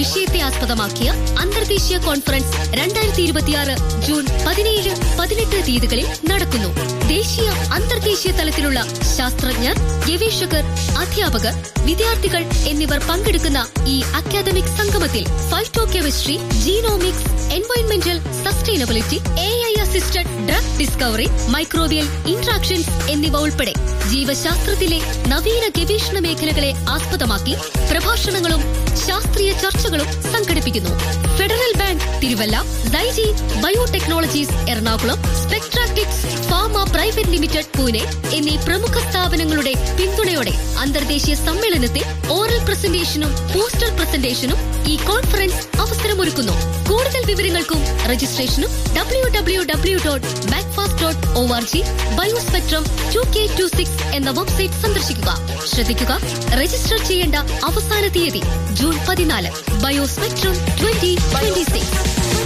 വിഷയത്തെ ആസ്പദമാക്കിയ അന്തർദേശീയ കോൺഫറൻസ് രണ്ടായിരത്തി ഇരുപത്തിയാറ് ജൂൺ പതിനേഴ് പതിനെട്ട് തീയതികളിൽ നടക്കുന്നു ദേശീയ അന്തർദേശീയ തലത്തിലുള്ള ശാസ്ത്രജ്ഞർ ഗവേഷകർ അധ്യാപകർ വിദ്യാർത്ഥികൾ എന്നിവർ പങ്കെടുക്കുന്ന ഈ അക്കാദമിക് സംഗമത്തിൽ ഫൈറ്റോ കെമിസ്ട്രി ജീനോമിക്സ് എൻവയോൺമെന്റൽ sustainability A I assisted drug discovery microbial interactions എന്നിവ ഉൾപ്പെടെ ജീവശാസ്ത്രത്തിലെ നവീന ഗവേഷണ മേഖലകളെ ആസ്പദമാക്കി പ്രഭാഷണങ്ങളും ശാസ്ത്രീയ ചർച്ചകളും സംഘടിപ്പിക്കുന്നു federal bank Thiruvalla Saiji biotechnologies Ernakulam Spectratics pharma private limited Pune എന്നീ പ്രമുഖ സ്ഥാപനങ്ങളുടെ പിന്തുണയോടെ അന്തർദേശീയ സമ്മേളനത്തിൽ ഓറൽ പ്രസന്റേഷനും പോസ്റ്റർ പ്രസന്റേഷനും ഈ കോൺഫറൻസ് അവസരമൊരുക്കുന്നു കൂടുതൽ വിവരങ്ങൾക്കും രജിസ്ട്രേഷനും W W W dot backfast dot O R G biospectrum two K two six എന്ന വെബ്സൈറ്റ് സന്ദർശിക്കുക ശ്രദ്ധിക്കുക രജിസ്റ്റർ ചെയ്യേണ്ട അവസാന തീയതി ജൂൺ പതിനാല് ബയോസ്പെക്ട്രം ട്വന്റി ട്വന്റി സിക്സ്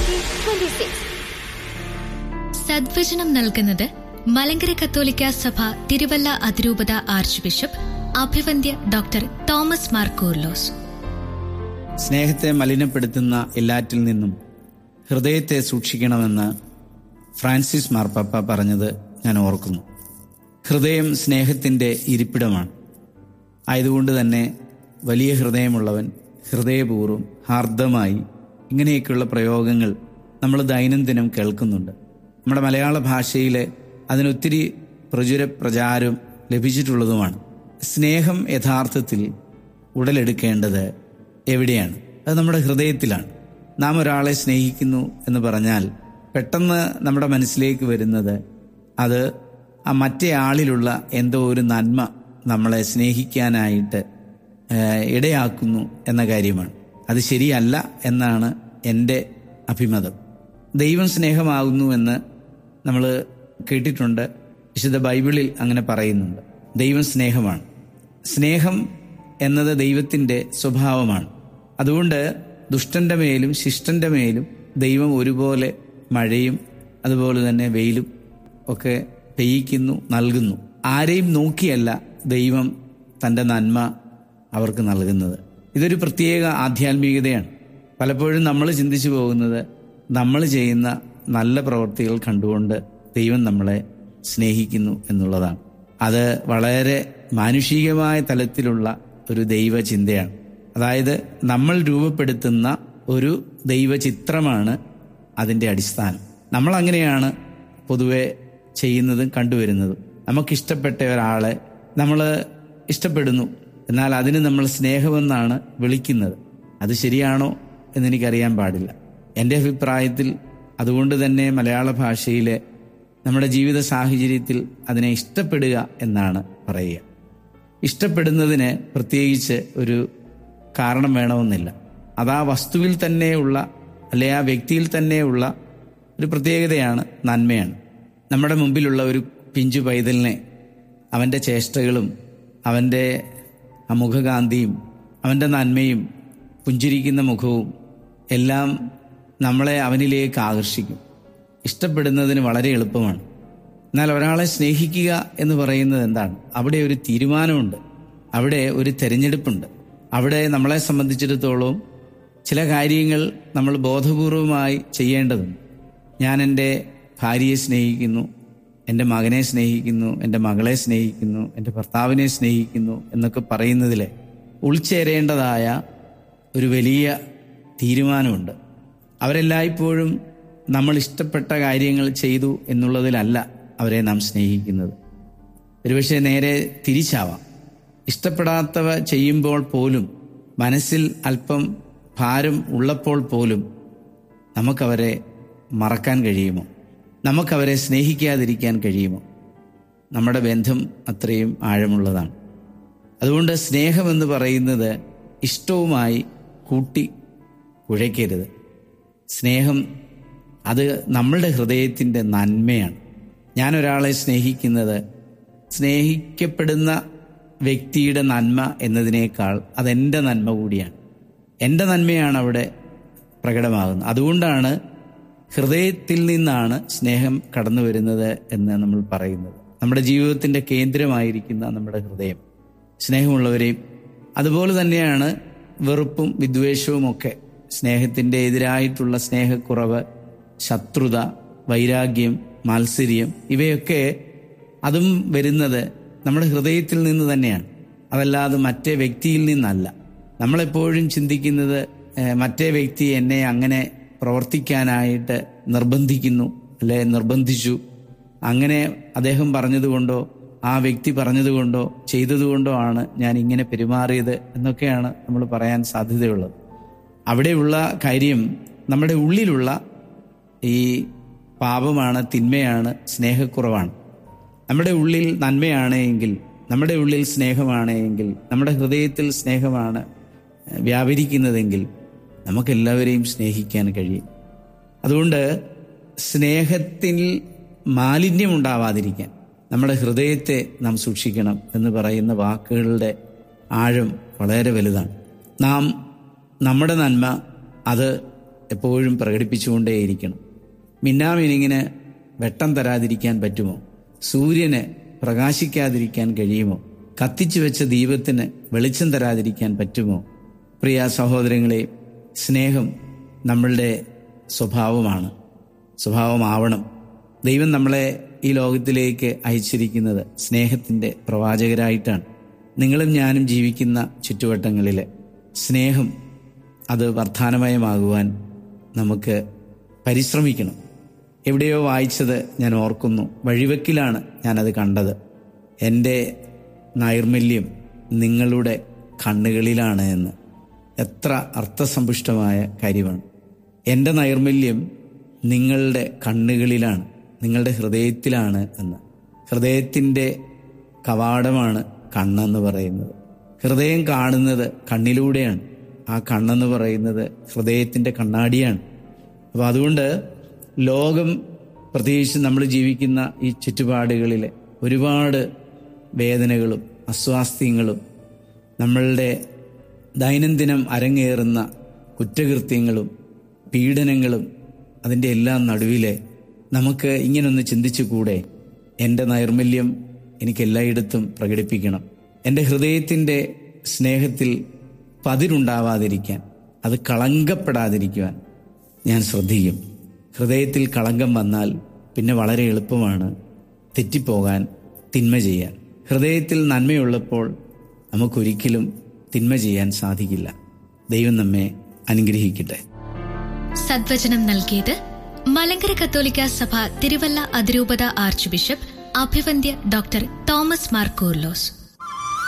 സദ്വചനം നൽകുന്നത് മലങ്കര കത്തോലിക്ക സഭ തിരുവല്ല അതിരൂപത ആർച്ച് ബിഷപ്പ് അഭിവന്ദ്യ ഡോക്ടർ തോമസ് മാർ കൂർലോസ് സ്നേഹത്തെ മലിനപ്പെടുത്തുന്ന എല്ലാറ്റിൽ നിന്നും ഹൃദയത്തെ സൂക്ഷിക്കണമെന്ന് ഫ്രാൻസിസ് മാർപ്പാപ്പ പറഞ്ഞത് ഞാൻ ഓർക്കുന്നു ഹൃദയം സ്നേഹത്തിൻ്റെ ഇരിപ്പിടമാണ് ആയതുകൊണ്ട് തന്നെ വലിയ ഹൃദയമുള്ളവൻ ഹൃദയപൂർവ്വം ഹാർദമായി ഇങ്ങനെയൊക്കെയുള്ള പ്രയോഗങ്ങൾ നമ്മൾ ദൈനംദിനം കേൾക്കുന്നുണ്ട് നമ്മുടെ മലയാള ഭാഷയിലെ അതിനൊത്തിരി പ്രചുര പ്രചാരം ലഭിച്ചിട്ടുള്ളതുമാണ് സ്നേഹം യഥാർത്ഥത്തിൽ ഉടലെടുക്കേണ്ടത് എവിടെയാണ് അത് നമ്മുടെ ഹൃദയത്തിലാണ് നാം ഒരാളെ സ്നേഹിക്കുന്നു എന്ന് പറഞ്ഞാൽ പെട്ടെന്ന് നമ്മുടെ മനസ്സിലേക്ക് വരുന്നത് അത് ആ മറ്റേ ആളിലുള്ള എന്തോ ഒരു നന്മ നമ്മളെ സ്നേഹിക്കാനായിട്ട് ഏഹ്, ഇടയാക്കുന്നു എന്ന കാര്യമാണ് അത് ശരിയല്ല എന്നാണ് എൻ്റെ അഭിമതം ദൈവം സ്നേഹമാകുന്നു എന്ന് നമ്മൾ കേട്ടിട്ടുണ്ട് വിശുദ്ധ ബൈബിളിൽ അങ്ങനെ പറയുന്നുണ്ട് ദൈവം സ്നേഹമാണ് സ്നേഹം എന്നത് ദൈവത്തിൻ്റെ സ്വഭാവമാണ് അതുകൊണ്ട് ദുഷ്ടന്റെ മേലും ശിഷ്ടന്റെ മേലും ദൈവം ഒരുപോലെ മഴയും അതുപോലെ തന്നെ വെയിലും ഒക്കെ പെയ്യിക്കുന്നു നൽകുന്നു ആരെയും നോക്കിയല്ല ദൈവം തൻ്റെ നന്മ അവർക്ക് നൽകുന്നത് ഇതൊരു പ്രത്യേക ആധ്യാത്മികതയാണ് പലപ്പോഴും നമ്മൾ ചിന്തിച്ചു പോകുന്നത് നമ്മൾ ചെയ്യുന്ന നല്ല പ്രവൃത്തികൾ കണ്ടുകൊണ്ട് ദൈവം നമ്മളെ സ്നേഹിക്കുന്നു എന്നുള്ളതാണ് അത് വളരെ മാനുഷികമായ തലത്തിലുള്ള ഒരു ദൈവചിന്തയാണ് അതായത് നമ്മൾ രൂപപ്പെടുത്തുന്ന ഒരു ദൈവചിത്രമാണ് അതിൻ്റെ അടിസ്ഥാനം നമ്മൾ അങ്ങനെയാണ് പൊതുവെ ചെയ്യുന്നതും കണ്ടുവരുന്നതും നമുക്കിഷ്ടപ്പെട്ട ഒരാളെ നമ്മൾ ഇഷ്ടപ്പെടുന്നു എന്നാൽ അതിന് നമ്മൾ സ്നേഹമെന്നാണ് വിളിക്കുന്നത് അത് ശരിയാണോ എന്നെനിക്കറിയാൻ പാടില്ല എൻ്റെ അഭിപ്രായത്തിൽ അതുകൊണ്ട് തന്നെ മലയാള ഭാഷയിലെ നമ്മുടെ ജീവിത സാഹചര്യത്തിൽ അതിനെ ഇഷ്ടപ്പെടുക എന്നാണ് പറയുക ഇഷ്ടപ്പെടുന്നതിന് പ്രത്യേകിച്ച് ഒരു കാരണം വേണമെന്നില്ല അത് ആ വസ്തുവിൽ തന്നെയുള്ള അല്ലെ ആ വ്യക്തിയിൽ തന്നെയുള്ള ഒരു പ്രത്യേകതയാണ് നന്മയാണ് നമ്മുടെ മുമ്പിലുള്ള ഒരു പിഞ്ചു പൈതലിനെ അവൻ്റെ ചേഷ്ടകളും അവൻ്റെ ആ മുഖകാന്തിയും അവൻ്റെ നന്മയും പുഞ്ചിരിക്കുന്ന മുഖവും എല്ലാം നമ്മളെ അവനിലേക്ക് ആകർഷിക്കും ഇഷ്ടപ്പെടുന്നതിന് വളരെ എളുപ്പമാണ് എന്നാൽ ഒരാളെ സ്നേഹിക്കുക എന്ന് പറയുന്നത് എന്താണ് അവിടെ ഒരു തീരുമാനമുണ്ട് അവിടെ ഒരു തെരഞ്ഞെടുപ്പുണ്ട് അവിടെ നമ്മളെ സംബന്ധിച്ചിടത്തോളം ചില കാര്യങ്ങൾ നമ്മൾ ബോധപൂർവമായി ചെയ്യേണ്ടതുണ്ട് ഞാൻ എൻ്റെ ഭാര്യയെ സ്നേഹിക്കുന്നു എൻ്റെ മകനെ സ്നേഹിക്കുന്നു എൻ്റെ മകളെ സ്നേഹിക്കുന്നു എൻ്റെ ഭർത്താവിനെ സ്നേഹിക്കുന്നു എന്നൊക്കെ പറയുന്നതിൽ ഉൾച്ചേരേണ്ടതായ ഒരു വലിയ തീരുമാനമുണ്ട് അവരെല്ലായ്പ്പോഴും നമ്മൾ ഇഷ്ടപ്പെട്ട കാര്യങ്ങൾ ചെയ്തു എന്നുള്ളതിലല്ല അവരെ നാം സ്നേഹിക്കുന്നത് ഒരുപക്ഷെ നേരെ തിരിച്ചാവാം ഇഷ്ടപ്പെടാത്തവ ചെയ്യുമ്പോൾ പോലും മനസ്സിൽ അല്പം ഭാരം ഉള്ളപ്പോൾ പോലും നമുക്കവരെ മറക്കാൻ കഴിയുമോ നമുക്കവരെ സ്നേഹിക്കാതിരിക്കാൻ കഴിയുമോ നമ്മുടെ ബന്ധം അത്രയും ആഴമുള്ളതാണ് അതുകൊണ്ട് സ്നേഹമെന്ന് പറയുന്നത് ഇഷ്ടവുമായി കൂട്ടി കുഴയ്ക്കരുത് സ്നേഹം അത് നമ്മളുടെ ഹൃദയത്തിൻ്റെ നന്മയാണ് ഞാൻ ഒരാളെ സ്നേഹിക്കുന്നത് സ്നേഹിക്കപ്പെടുന്ന വ്യക്തിയുടെ നന്മ എന്നതിനേക്കാൾ അതെൻ്റെ നന്മ കൂടിയാണ് എൻ്റെ നന്മയാണ് അവിടെ പ്രകടമാകുന്നത് അതുകൊണ്ടാണ് ഹൃദയത്തിൽ നിന്നാണ് സ്നേഹം കടന്നു വരുന്നത് എന്ന് നമ്മൾ പറയുന്നത് നമ്മുടെ ജീവിതത്തിൻ്റെ കേന്ദ്രമായിരിക്കുന്ന നമ്മുടെ ഹൃദയം സ്നേഹമുള്ളവരെയും അതുപോലെ തന്നെയാണ് വെറുപ്പും വിദ്വേഷവും ഒക്കെ സ്നേഹത്തിൻ്റെ എതിരായിട്ടുള്ള സ്നേഹക്കുറവ് ശത്രുത വൈരാഗ്യം മാത്സര്യം ഇവയൊക്കെ അതും വരുന്നത് നമ്മുടെ ഹൃദയത്തിൽ നിന്ന് തന്നെയാണ് അതല്ലാതെ മറ്റേ വ്യക്തിയിൽ നിന്നല്ല നമ്മളെപ്പോഴും ചിന്തിക്കുന്നത് ഏഹ്, മറ്റേ വ്യക്തി എന്നെ അങ്ങനെ പ്രവർത്തിക്കാനായിട്ട് നിർബന്ധിക്കുന്നു അല്ലെ നിർബന്ധിച്ചു അങ്ങനെ അദ്ദേഹം പറഞ്ഞതുകൊണ്ടോ ആ വ്യക്തി പറഞ്ഞതുകൊണ്ടോ ചെയ്തതുകൊണ്ടോ ആണ് ഞാൻ ഇങ്ങനെ പെരുമാറിയത് എന്നൊക്കെയാണ് നമ്മൾ പറയാൻ സാധ്യതയുള്ളത് അവിടെയുള്ള കാര്യം നമ്മുടെ ഉള്ളിലുള്ള ഈ പാപമാണ് തിന്മയാണ് സ്നേഹക്കുറവാണ് നമ്മുടെ ഉള്ളിൽ നന്മയാണ് എങ്കിൽ നമ്മുടെ ഉള്ളിൽ സ്നേഹമാണ് എങ്കിൽ നമ്മുടെ ഹൃദയത്തിൽ സ്നേഹമാണ് ഏഹ്, വ്യാപരിക്കുന്നതെങ്കിൽ നമുക്കെല്ലാവരെയും സ്നേഹിക്കാൻ കഴിയും അതുകൊണ്ട് സ്നേഹത്തിൽ മാലിന്യമുണ്ടാവാതിരിക്കാൻ നമ്മുടെ ഹൃദയത്തെ നാം സൂക്ഷിക്കണം എന്ന് പറയുന്ന വാക്കുകളുടെ ആഴം വളരെ വലുതാണ് നാം നമ്മുടെ നന്മ അത് എപ്പോഴും പ്രകടിപ്പിച്ചുകൊണ്ടേയിരിക്കണം മിന്നാമിനിങ്ങിന് വെട്ടം തരാതിരിക്കാൻ പറ്റുമോ സൂര്യന് പ്രകാശിക്കാതിരിക്കാൻ കഴിയുമോ കത്തിച്ചു വെച്ച ദീപത്തിന് വെളിച്ചം തരാതിരിക്കാൻ പറ്റുമോ പ്രിയ സഹോദരങ്ങളെ സ്നേഹം നമ്മളുടെ സ്വഭാവമാണ് സ്വഭാവമാവണം ദൈവം നമ്മളെ ഈ ലോകത്തിലേക്ക് അയച്ചിരിക്കുന്നത് സ്നേഹത്തിൻ്റെ പ്രവാചകരായിട്ടാണ് നിങ്ങളും ഞാനും ജീവിക്കുന്ന ചുറ്റുവട്ടങ്ങളിൽ സ്നേഹം അത് വർദ്ധാനമയമാകുവാൻ നമുക്ക് പരിശ്രമിക്കണം എവിടെയോ വായിച്ചത് ഞാൻ ഓർക്കുന്നു വഴിവെക്കിലാണ് ഞാനത് കണ്ടത് എൻ്റെ നൈർമല്യം നിങ്ങളുടെ കണ്ണുകളിലാണ് എന്ന് എത്ര അർത്ഥസമ്പുഷ്ടമായ കാര്യമാണ് എൻ്റെ നൈർമല്യം നിങ്ങളുടെ കണ്ണുകളിലാണ് നിങ്ങളുടെ ഹൃദയത്തിലാണ് എന്ന് ഹൃദയത്തിൻ്റെ കവാടമാണ് കണ്ണെന്ന് പറയുന്നത് ഹൃദയം കാണുന്നത് കണ്ണിലൂടെയാണ് ആ കണ്ണെന്ന് പറയുന്നത് ഹൃദയത്തിൻ്റെ കണ്ണാടിയാണ് അപ്പോൾ അതുകൊണ്ട് ലോകം പ്രത്യേകിച്ച് നമ്മൾ ജീവിക്കുന്ന ഈ ചുറ്റുപാടുകളിൽ ഒരുപാട് വേദനകളും അസ്വാസ്ഥ്യങ്ങളും നമ്മളുടെ ദൈനംദിനം അരങ്ങേറുന്ന കുറ്റകൃത്യങ്ങളും പീഡനങ്ങളും അതിൻ്റെ എല്ലാം നടുവിലെ നമുക്ക് ഇങ്ങനൊന്ന് ചിന്തിച്ചു കൂടെ എൻ്റെ നൈർമല്യം എനിക്ക് എല്ലായിടത്തും പ്രകടിപ്പിക്കണം എൻ്റെ ഹൃദയത്തിൻ്റെ സ്നേഹത്തിൽ പതിരുണ്ടാവാതിരിക്കാൻ അത് കളങ്കപ്പെടാതിരിക്കുവാൻ ഞാൻ ശ്രദ്ധിക്കും ഹൃദയത്തിൽ കളങ്കം വന്നാൽ പിന്നെ വളരെ എളുപ്പമാണ് തെറ്റിപ്പോകാൻ തിന്മ ചെയ്യാൻ ഹൃദയത്തിൽ നന്മയുള്ളപ്പോൾ നമുക്കൊരിക്കലും തിന്മ ചെയ്യാൻ സാധിക്കില്ല ദൈവം നമ്മെ അനുഗ്രഹിക്കട്ടെ സദ്വചനം നൽകിയത് മലങ്കര കത്തോലിക്ക സഭ തിരുവല്ല അതിരൂപത ആർച്ച് ബിഷപ്പ് അഭിവന്ദ്യ ഡോക്ടർ തോമസ് മാർ കൂർലോസ്